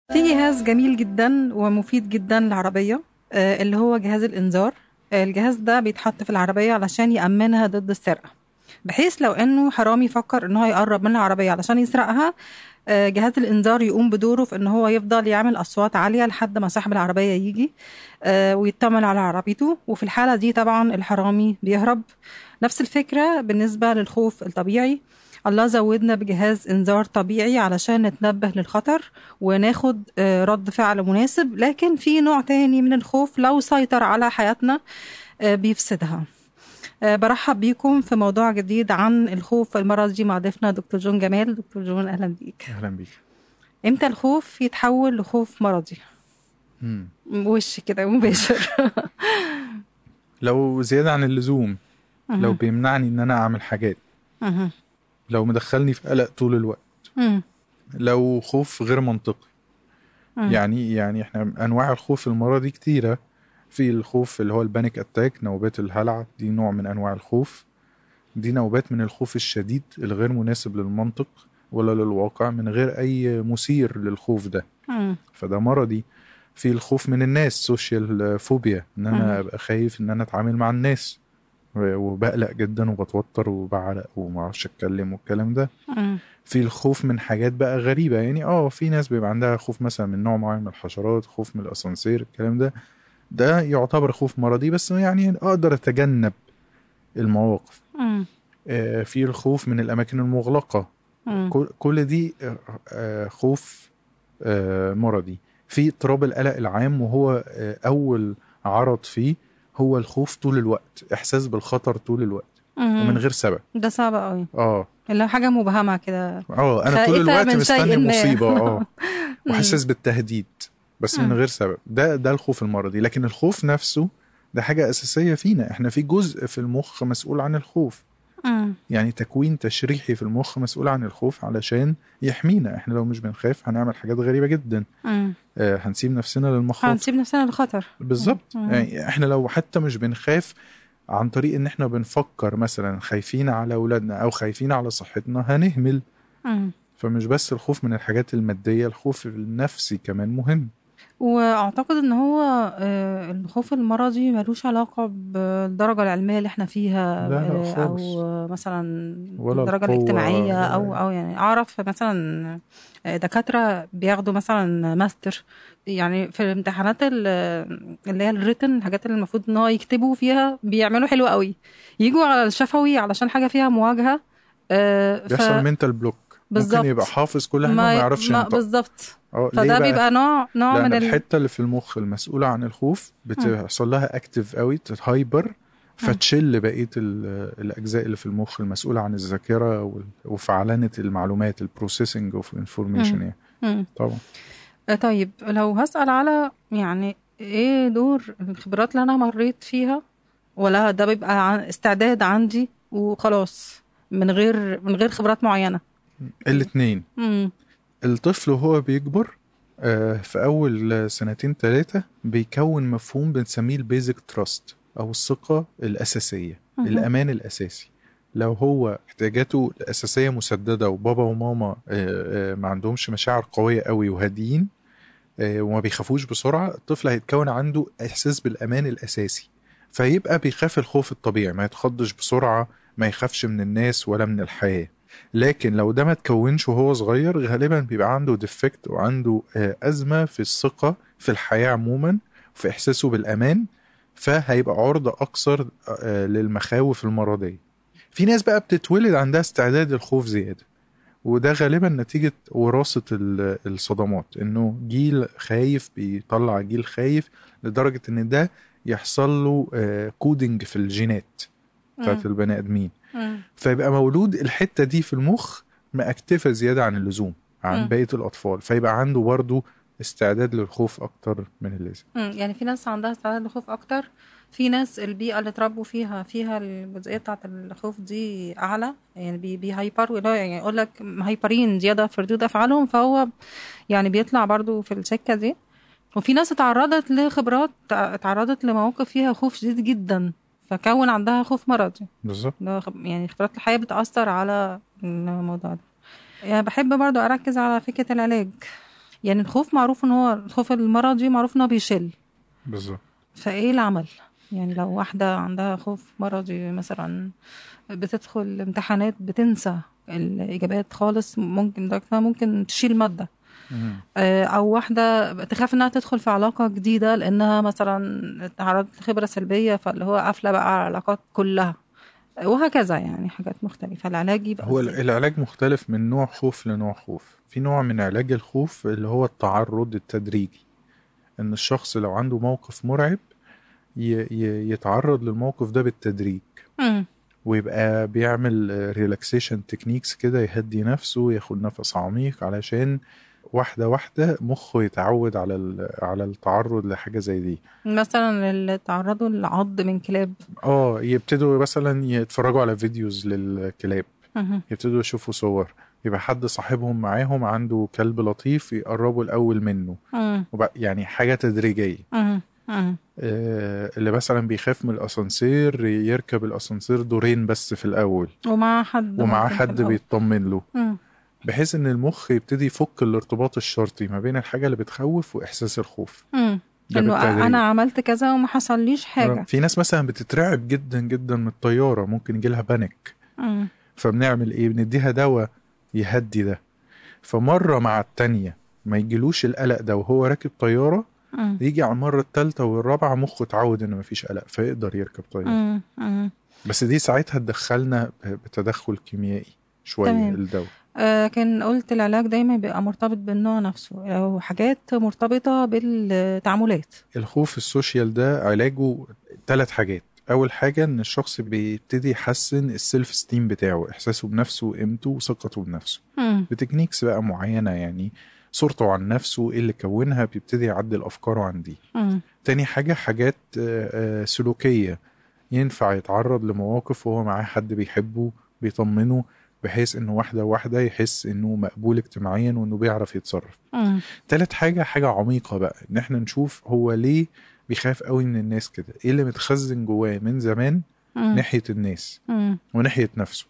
في جهاز جميل جدا ومفيد جدا للعربية آه، اللي هو جهاز الإنذار آه، الجهاز ده بيتحط في العربية علشان يأمنها ضد السرقة بحيث لو إنه حرامي فكر إن هو يقرب من العربية علشان يسرقها آه، جهاز الإنذار يقوم بدوره في إن هو يفضل يعمل أصوات عالية لحد ما صاحب العربية يجي آه، ويطمن على عربيته وفي الحالة دي طبعا الحرامي بيهرب نفس الفكرة بالنسبة للخوف الطبيعي الله زودنا بجهاز انذار طبيعي علشان نتنبه للخطر وناخد آه، رد فعل مناسب لكن في نوع تاني من الخوف لو سيطر على حياتنا آه، بيفسدها آه، برحب بيكم في موضوع جديد عن الخوف المرضي مع ضيفنا دكتور جون جمال دكتور جون اهلا بيك اهلا بيك امتى الخوف يتحول لخوف مرضي مم. وش كده مباشر لو زياده عن اللزوم لو مهم. بيمنعني ان انا اعمل حاجات مهم. لو مدخلني في قلق طول الوقت مم. لو خوف غير منطقي مم. يعني يعني احنا انواع الخوف المرضي كتيره في الخوف اللي هو البانيك اتاك نوبات الهلع دي نوع من انواع الخوف دي نوبات من الخوف الشديد الغير مناسب للمنطق ولا للواقع من غير اي مثير للخوف ده مم. فده مرضي في الخوف من الناس سوشيال فوبيا ان مم. انا ابقى خايف ان انا اتعامل مع الناس و- وبقلق جدا وبتوتر وبعرق وما اعرفش اتكلم والكلام ده مم. في الخوف من حاجات بقى غريبه يعني اه في ناس بيبقى عندها خوف مثلا من نوع معين من الحشرات خوف من الاسانسير الكلام ده ده يعتبر خوف مرضي بس يعني اقدر اتجنب المواقف مم. آه، في الخوف من الاماكن المغلقه مم. كل- كل دي آه، آه، خوف آه، مرضي في اضطراب القلق العام وهو آه، اول عرض فيه هو الخوف طول الوقت احساس بالخطر طول الوقت مم. ومن غير سبب ده صعب قوي اه اللي هو حاجة مبهمة كده اه انا خائفة طول الوقت من مستني شيء ما. مصيبه اه مم. وحاسس بالتهديد بس من مم. غير سبب ده ده الخوف المرضي لكن الخوف نفسه ده حاجه اساسيه فينا احنا في جزء في المخ مسؤول عن الخوف مم. يعني تكوين تشريحي في المخ مسؤول عن الخوف علشان يحمينا احنا لو مش بنخاف هنعمل حاجات غريبه جدا مم. آه هنسيب نفسنا للمخاطر هنسيب نفسنا للخطر بالظبط مم. يعني احنا لو حتى مش بنخاف عن طريق ان احنا بنفكر مثلا خايفين على اولادنا او خايفين على صحتنا هنهمل مم. فمش بس الخوف من الحاجات الماديه الخوف النفسي كمان مهم واعتقد ان هو آه، الخوف المرضي ملوش علاقة بالدرجة العلمية اللي احنا فيها لا، لا آه، خالص. او مثلا ولا الدرجة القوة الاجتماعية ولا- او او يعني اعرف مثلا آه، دكاترة بياخدوا مثلا ماستر يعني في الامتحانات ال- اللي هي الريتن الحاجات اللي المفروض ان هو يكتبوا فيها بيعملوا حلو قوي يجوا على الشفوي علشان حاجة فيها مواجهة آه، ف- بيحصل منتال بلوك بالظبط. ممكن يبقى حافظ كل حاجه وما يعرفش ما ينطق بالظبط اه ليه فده بقى؟ بيبقى نوع نوع لان من ال... الحته اللي في المخ المسؤوله عن الخوف بتحصل لها اكتف قوي تتهايبر فتشل بقيه ال- الاجزاء اللي في المخ المسؤوله عن الذاكره وال- وفعلنه المعلومات البروسيسنج اوف انفورميشن مم. يعني مم. طبعا آه، طيب لو هسأل على يعني ايه دور الخبرات اللي انا مريت فيها ولا ده بيبقى عن استعداد عندي وخلاص من غير من غير خبرات معينة الاثنين امم الطفل وهو بيكبر آه، في اول سنتين ثلاثه بيكون مفهوم بنسميه البيزك تراست او الثقه الاساسيه مهم. الامان الاساسي لو هو احتياجاته الاساسيه مسدده وبابا وماما آه، آه، ما عندهمش مشاعر قويه قوي وهاديين آه، وما بيخافوش بسرعه الطفل هيتكون عنده احساس بالامان الاساسي فيبقى بيخاف الخوف الطبيعي ما يتخضش بسرعه ما يخافش من الناس ولا من الحياه لكن لو ده ما تكونش وهو صغير غالبا بيبقى عنده ديفكت وعنده آه، ازمه في الثقه في الحياه عموما في احساسه بالامان فهيبقى عرضه اكثر آه، للمخاوف المرضيه في ناس بقى بتتولد عندها استعداد للخوف زياده وده غالبا نتيجة وراثة ال- الصدمات انه جيل خايف بيطلع جيل خايف لدرجة ان ده يحصل له آه، كودينج في الجينات بتاعت البني ادمين مم. فيبقى مولود الحته دي في المخ مأكتفة زياده عن اللزوم عن مم. بقيه الاطفال فيبقى عنده برضه استعداد للخوف اكتر من اللازم مم. يعني في ناس عندها استعداد للخوف اكتر في ناس البيئة اللي اتربوا فيها فيها الجزئية بتاعت الخوف دي أعلى يعني بي بيهايبر ولا يعني يقول لك هايبرين زيادة في ردود أفعالهم فهو يعني بيطلع برضو في السكة دي وفي ناس اتعرضت لخبرات اتعرضت لمواقف فيها خوف شديد جدا فكون عندها خوف مرضي بالظبط ده خب- يعني خبرات الحياة بتأثر على الموضوع ده يعني بحب برضو أركز على فكرة العلاج يعني الخوف معروف ان هو الخوف المرضي معروف ان هو بيشل بالظبط فايه العمل يعني لو واحدة عندها خوف مرضي مثلا بتدخل امتحانات بتنسى الإجابات خالص ممكن ده ممكن تشيل مادة مم. آه، أو واحدة تخاف إنها تدخل في علاقة جديدة لأنها مثلا تعرضت لخبرة سلبية فاللي هو قافلة بقى على العلاقات كلها وهكذا يعني حاجات مختلفة العلاج يبقى هو إزاي؟ العلاج مختلف من نوع خوف لنوع خوف في نوع من علاج الخوف اللي هو التعرض التدريجي ان الشخص لو عنده موقف مرعب ي- ي- يتعرض للموقف ده بالتدريج مم. ويبقى بيعمل ريلاكسيشن تكنيكس كده يهدي نفسه ياخد نفس عميق علشان واحدة واحدة مخه يتعود على ال- على التعرض لحاجة زي دي مثلا اللي تعرضوا للعض من كلاب اه يبتدوا مثلا يتفرجوا على فيديوز للكلاب مهم. يبتدوا يشوفوا صور يبقى حد صاحبهم معاهم عنده كلب لطيف يقربوا الأول منه مم. وبقى يعني حاجة تدريجية مم. مم. آه، اللي مثلا بيخاف من الأسانسير يركب الأسانسير دورين بس في الأول ومع حد ومعاه ممكن في حد الأول. بيطمن له مم. بحيث ان المخ يبتدي يفك الارتباط الشرطي ما بين الحاجة اللي بتخوف وإحساس الخوف مم. ده انه بالتدريج. انا عملت كذا وما حصليش حاجه في ناس مثلا بتترعب جدا جدا من الطيارة ممكن يجيلها بانيك مم. فبنعمل ايه بنديها دواء يهدي ده فمرة مع التانية ما يجيلوش القلق ده وهو راكب طيارة مم. يجي على المرة التالتة والرابعة مخه اتعود ان مفيش قلق فيقدر يركب طيارة مم. مم. بس دي ساعتها تدخلنا بتدخل كيميائي شوية تمام. الدواء آه كان قلت العلاج دايما بيبقى مرتبط بالنوع نفسه او حاجات مرتبطه بالتعاملات الخوف السوشيال ده علاجه ثلاث حاجات اول حاجة ان الشخص بيبتدي يحسن السيلف ستيم بتاعه احساسه بنفسه وقيمته وثقته بنفسه مم. بتكنيكس بقى معينة يعني صورته عن نفسه ايه اللي كونها بيبتدي يعدل افكاره عن دي مم. تاني حاجة حاجات آه، آه، سلوكية ينفع يتعرض لمواقف وهو معاه حد بيحبه بيطمنه بحيث انه واحدة واحدة يحس انه مقبول اجتماعيا وانه بيعرف يتصرف مم. تالت حاجة حاجة عميقة بقى ان احنا نشوف هو ليه بيخاف قوي من الناس كده ايه اللي متخزن جواه من زمان مم. ناحية الناس مم. وناحية نفسه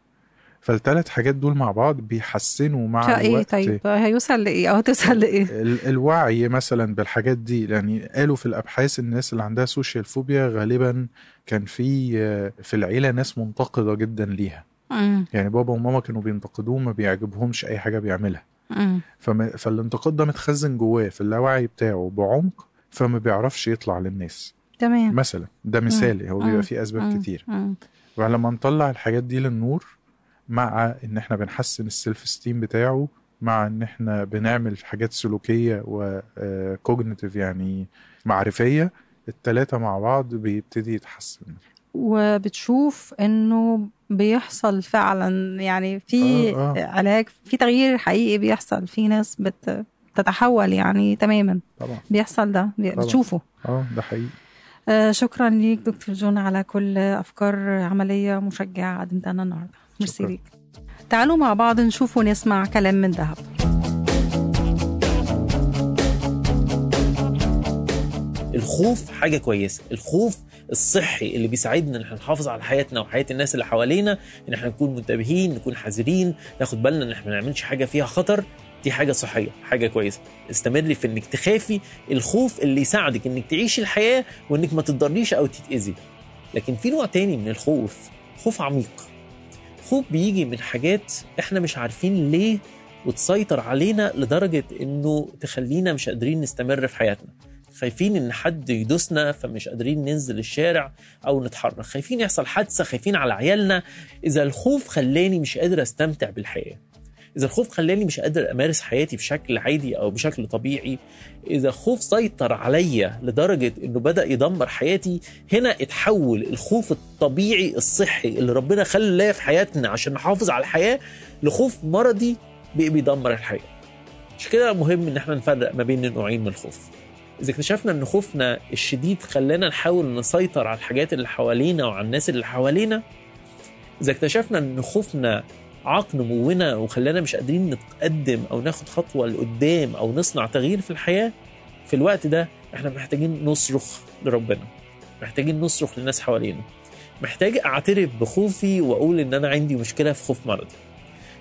فالتلات حاجات دول مع بعض بيحسنوا مع فايه الوقت طيب هيوصل لايه او توصل لايه ال- الوعي مثلا بالحاجات دي يعني قالوا في الابحاث الناس اللي عندها سوشيال فوبيا غالبا كان في آه، في العيله ناس منتقده جدا ليها مم. يعني بابا وماما كانوا بينتقدوه ما بيعجبهمش اي حاجه بيعملها مم. فما فالانتقاد ده متخزن جواه في اللاوعي بتاعه بعمق فما بيعرفش يطلع للناس تمام مثلا ده مثالي هو مم. بيبقى فيه اسباب مم. كتير مم. ولما نطلع الحاجات دي للنور مع ان احنا بنحسن السيلف ستيم بتاعه مع ان احنا بنعمل حاجات سلوكيه وكوجنيتيف يعني معرفيه التلاتة مع بعض بيبتدي يتحسن وبتشوف انه بيحصل فعلا يعني في آه، آه. علاج في تغيير حقيقي بيحصل في ناس بت بتتحول يعني تماما طبعا بيحصل ده بي- طبعا. بتشوفه اه ده حقيقي آه شكرا ليك دكتور جون على كل افكار عمليه مشجعه قدمتها لنا النهارده ميرسي شكراً. ليك تعالوا مع بعض نشوف ونسمع كلام من ذهب الخوف حاجه كويسه الخوف الصحي اللي بيساعدنا ان احنا نحافظ على حياتنا وحياه الناس اللي حوالينا ان احنا نكون منتبهين نكون حذرين ناخد بالنا ان احنا ما نعملش حاجه فيها خطر دي حاجه صحيه حاجه كويسه استمري في انك تخافي الخوف اللي يساعدك انك تعيشي الحياه وانك ما تتضريش او تتاذي لكن في نوع تاني من الخوف خوف عميق خوف بيجي من حاجات احنا مش عارفين ليه وتسيطر علينا لدرجه انه تخلينا مش قادرين نستمر في حياتنا خايفين ان حد يدوسنا فمش قادرين ننزل الشارع او نتحرك خايفين يحصل حادثه خايفين على عيالنا اذا الخوف خلاني مش قادر استمتع بالحياه اذا الخوف خلاني مش قادر امارس حياتي بشكل عادي او بشكل طبيعي اذا الخوف سيطر عليا لدرجه انه بدا يدمر حياتي هنا اتحول الخوف الطبيعي الصحي اللي ربنا خلاه في حياتنا عشان نحافظ على الحياه لخوف مرضي بقى بيدمر الحياه عشان كده مهم ان احنا نفرق ما بين النوعين من الخوف اذا اكتشفنا ان خوفنا الشديد خلانا نحاول نسيطر على الحاجات اللي حوالينا وعلى الناس اللي حوالينا اذا اكتشفنا ان خوفنا عاق نمونا وخلانا مش قادرين نتقدم او ناخد خطوه لقدام او نصنع تغيير في الحياه في الوقت ده احنا محتاجين نصرخ لربنا محتاجين نصرخ للناس حوالينا محتاج اعترف بخوفي واقول ان انا عندي مشكله في خوف مرضي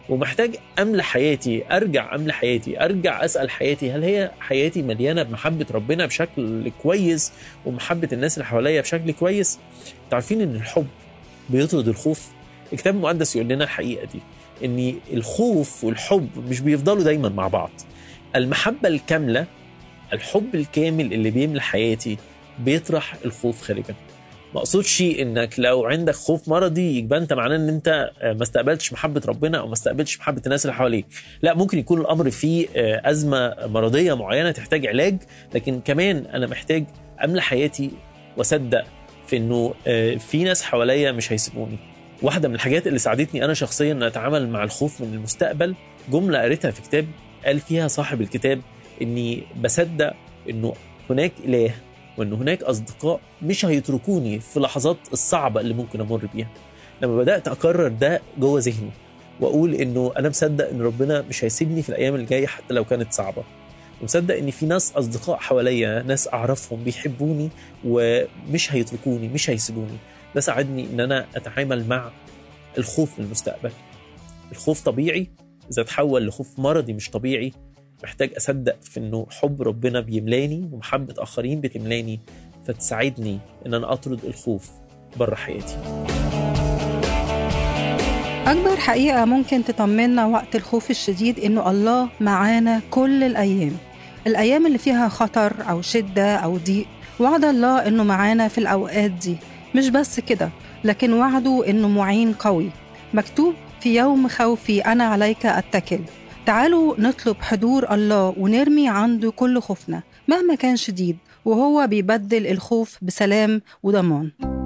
ومحتاج املى حياتي ارجع املى حياتي ارجع اسال حياتي هل هي حياتي مليانه بمحبه ربنا بشكل كويس ومحبه الناس اللي حواليا بشكل كويس انتوا عارفين ان الحب بيطرد الخوف الكتاب المقدس يقول لنا الحقيقه دي ان الخوف والحب مش بيفضلوا دايما مع بعض المحبه الكامله الحب الكامل اللي بيملى حياتي بيطرح الخوف خارجا ما اقصدش انك لو عندك خوف مرضي يبقى انت معناه ان انت ما استقبلتش محبه ربنا او ما استقبلتش محبه الناس اللي حواليك لا ممكن يكون الامر فيه ازمه مرضيه معينه تحتاج علاج لكن كمان انا محتاج املى حياتي واصدق في انه في ناس حواليا مش هيسيبوني واحده من الحاجات اللي ساعدتني انا شخصيا ان اتعامل مع الخوف من المستقبل جمله قريتها في كتاب قال فيها صاحب الكتاب اني بصدق انه هناك اله وان هناك اصدقاء مش هيتركوني في اللحظات الصعبه اللي ممكن امر بيها لما بدات اكرر ده جوه ذهني واقول انه انا مصدق ان ربنا مش هيسيبني في الايام الجايه حتى لو كانت صعبه ومصدق ان في ناس اصدقاء حواليا ناس اعرفهم بيحبوني ومش هيتركوني مش هيسيبوني ده ساعدني ان انا اتعامل مع الخوف من المستقبل الخوف طبيعي اذا تحول لخوف مرضي مش طبيعي محتاج اصدق في انه حب ربنا بيملاني ومحبه اخرين بتملاني فتساعدني ان انا اطرد الخوف بره حياتي أكبر حقيقة ممكن تطمنا وقت الخوف الشديد إنه الله معانا كل الأيام الأيام اللي فيها خطر أو شدة أو ضيق وعد الله إنه معانا في الأوقات دي مش بس كده لكن وعده إنه معين قوي مكتوب في يوم خوفي أنا عليك أتكل تعالوا نطلب حضور الله ونرمي عنده كل خوفنا مهما كان شديد وهو بيبدل الخوف بسلام وضمان